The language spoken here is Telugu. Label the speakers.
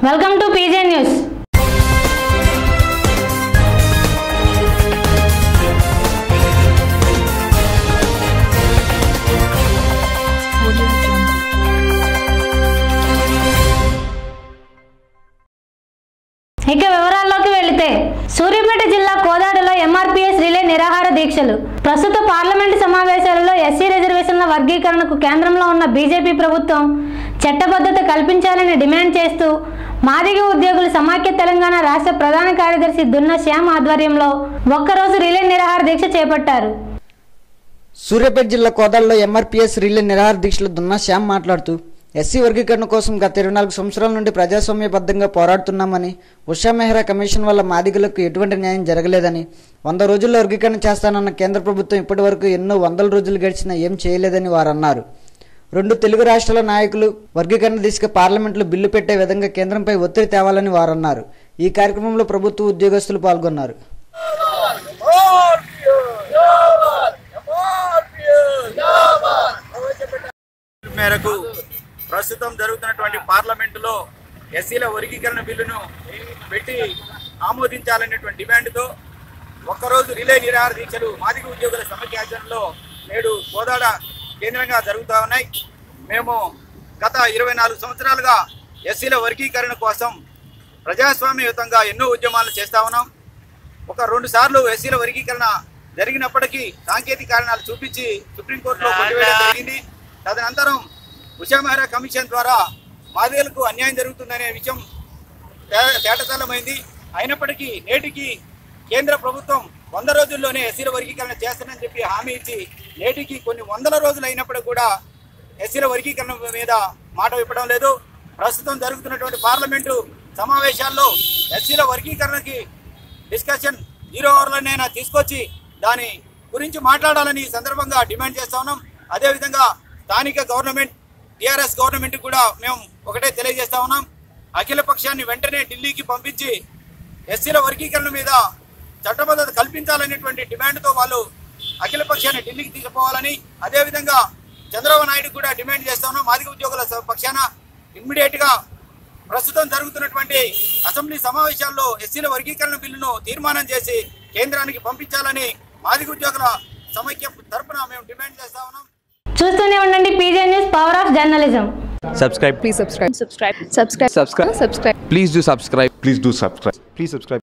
Speaker 1: వెల్కమ్ టు పీజే న్యూస్ ఇక వివరాల్లోకి వెళితే సూర్యాపేట జిల్లా కోదాడలో ఎంఆర్పీఎస్ రిలే నిరాహార దీక్షలు ప్రస్తుత పార్లమెంటు సమావేశాలలో ఎస్సీ రిజర్వేషన్ల వర్గీకరణకు కేంద్రంలో ఉన్న బీజేపీ ప్రభుత్వం చట్టబద్ధత కల్పించాలని డిమాండ్ చేస్తూ మాదిగ ఉద్యోగులు సమాఖ్య తెలంగాణ రాష్ట్ర ప్రధాన కార్యదర్శి దున్న శ్యామ్ ఆధ్వర్యంలో ఒక్కరోజు రిలే నిరాహార దీక్ష చేపట్టారు
Speaker 2: సూర్యాపేట జిల్లా కోదాడలో ఎంఆర్పీఎస్ రిలే నిరాహార దీక్షలు దున్నా శ్యామ్ మాట్లాడుతూ ఎస్సీ వర్గీకరణ కోసం గత ఇరవై నాలుగు సంవత్సరాల నుండి ప్రజాస్వామ్యబద్ధంగా పోరాడుతున్నామని ఉషా మెహ్రా కమిషన్ వల్ల మాదిగలకు ఎటువంటి న్యాయం జరగలేదని వంద రోజుల్లో వర్గీకరణ చేస్తానన్న కేంద్ర ప్రభుత్వం ఇప్పటి వరకు ఎన్నో వందల రోజులు గడిచినా ఏం చేయలేదని వారు అన్నారు రెండు తెలుగు రాష్ట్రాల నాయకులు వర్గీకరణ దిశగా పార్లమెంట్లో బిల్లు పెట్టే విధంగా కేంద్రంపై ఒత్తిడి తేవాలని వారు అన్నారు ఈ కార్యక్రమంలో ప్రభుత్వ ఉద్యోగస్తులు పాల్గొన్నారు
Speaker 3: మేరకు ప్రస్తుతం జరుగుతున్నటువంటి పార్లమెంటులో ఎస్సీల వర్గీకరణ బిల్లును పెట్టి ఆమోదించాలనేటువంటి డిమాండ్తో ఒక్కరోజు రిలే నిరాహార దీక్షలు మాదిగ ఉద్యోగుల సమైక్య ఆచరణలో నేడు కోదాడ కేంద్రంగా జరుగుతూ ఉన్నాయి మేము గత ఇరవై నాలుగు సంవత్సరాలుగా ఎస్సీల వర్గీకరణ కోసం ప్రజాస్వామ్యయుతంగా ఎన్నో ఉద్యమాలు చేస్తా ఉన్నాం ఒక రెండు సార్లు ఎస్సీల వర్గీకరణ జరిగినప్పటికీ సాంకేతిక కారణాలు చూపించి సుప్రీంకోర్టులో కొట్టివేయడం జరిగింది తదనంతరం ఉషామహరా కమిషన్ ద్వారా మాదిగలకు అన్యాయం జరుగుతుందనే విషయం తే- తేటతెల్లమైంది అయినప్పటికీ నేటికి కేంద్ర ప్రభుత్వం వంద రోజుల్లోనే ఎస్సీల వర్గీకరణ చేస్తానని చెప్పి హామీ ఇచ్చి నేటికి కొన్ని వందల రోజులు అయినప్పటికీ కూడా ఎస్సీల వర్గీకరణ మీద మాట ఇవ్వడం లేదు ప్రస్తుతం జరుగుతున్నటువంటి పార్లమెంటు సమావేశాల్లో ఎస్సీల వర్గీకరణకి డిస్కషన్ జీరో అవర్లనైనా తీసుకొచ్చి దాని గురించి మాట్లాడాలని ఈ సందర్భంగా డిమాండ్ చేస్తా ఉన్నాం అదేవిధంగా స్థానిక గవర్నమెంట్ టీఆర్ఎస్ గవర్నమెంట్ కూడా మేము ఒకటే తెలియజేస్తా ఉన్నాం అఖిల పక్షాన్ని వెంటనే ఢిల్లీకి పంపించి ఎస్సీల వర్గీకరణ మీద చట్టబద్ధత కల్పించాలనేటువంటి డిమాండ్తో వాళ్ళు అఖిల పక్షాన్ని ఢిల్లీకి తీసుకుపోవాలని అదేవిధంగా చంద్రబాబు నాయుడు కూడా డిమాండ్ చేస్తా ఉన్నాం మాదిగ ఉద్యోగుల స- పక్షాన ఇమ్మీడియట్ గా ప్రస్తుతం జరుగుతున్నటువంటి అసెంబ్లీ సమావేశాల్లో ఎస్సీల వర్గీకరణ బిల్లును తీర్మానం చేసి కేంద్రానికి పంపించాలని మాదిగ ఉద్యోగుల సమైక్య తరపున మేము డిమాండ్ చేస్తా ఉన్నాం
Speaker 1: చూస్తూనే ఉండండి PJ news power of journalism
Speaker 4: subscribe
Speaker 5: Please subscribe. Subscribe. Subscribe.
Speaker 4: Subscribe.
Speaker 5: Subscribe.
Speaker 4: please do subscribe
Speaker 6: Please do subscribe. Please subscribe.